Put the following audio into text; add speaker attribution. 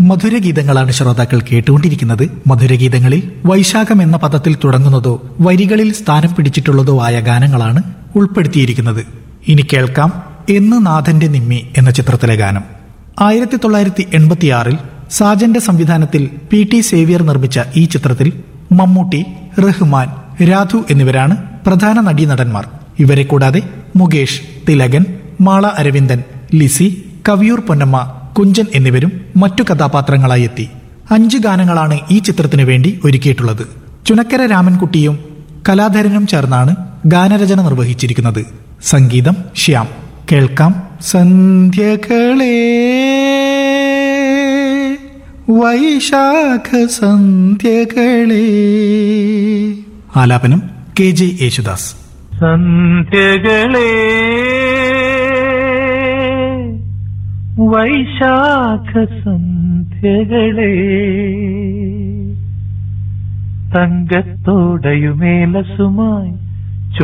Speaker 1: മധുരഗീതങ്ങളാണ് ശ്രോതാക്കൾ കേട്ടുകൊണ്ടിരിക്കുന്നത് മധുരഗീതങ്ങളിൽ വൈശാഖം എന്ന പദത്തിൽ തുടങ്ങുന്നതോ വരികളിൽ സ്ഥാനം പിടിച്ചിട്ടുള്ളതോ ആയ ഗാനങ്ങളാണ് ഉൾപ്പെടുത്തിയിരിക്കുന്നത് ഇനി കേൾക്കാം എന്ന് നാഥന്റെ നിമ്മി എന്ന ചിത്രത്തിലെ ഗാനം ആയിരത്തി തൊള്ളായിരത്തി എൺപത്തിയാറിൽ സാജന്റെ സംവിധാനത്തിൽ പി ടി സേവ്യർ നിർമ്മിച്ച ഈ ചിത്രത്തിൽ മമ്മൂട്ടി റഹ്മാൻ രാധു എന്നിവരാണ് പ്രധാന നടീനടന്മാർ ഇവരെ കൂടാതെ മുകേഷ് തിലകൻ മാള അരവിന്ദൻ ലിസി കവിയൂർ പൊന്നമ്മ കുഞ്ചൻ എന്നിവരും മറ്റു കഥാപാത്രങ്ങളായി എത്തി അഞ്ച് ഗാനങ്ങളാണ് ഈ ചിത്രത്തിനു വേണ്ടി ഒരുക്കിയിട്ടുള്ളത് ചുനക്കര രാമൻകുട്ടിയും കലാധരനും ചേർന്നാണ് ഗാനരചന നിർവഹിച്ചിരിക്കുന്നത് സംഗീതം ശ്യാം കേൾക്കാം സന്ധ്യകളെ വൈശാഖ സന്ധ്യകളെ ആലാപനം കെ ജെ യേശുദാസ്
Speaker 2: സന്ധ്യകളെ വൈശാഖ സന്ധ്യകളെ തങ്കത്തോടയുമേലസുമായി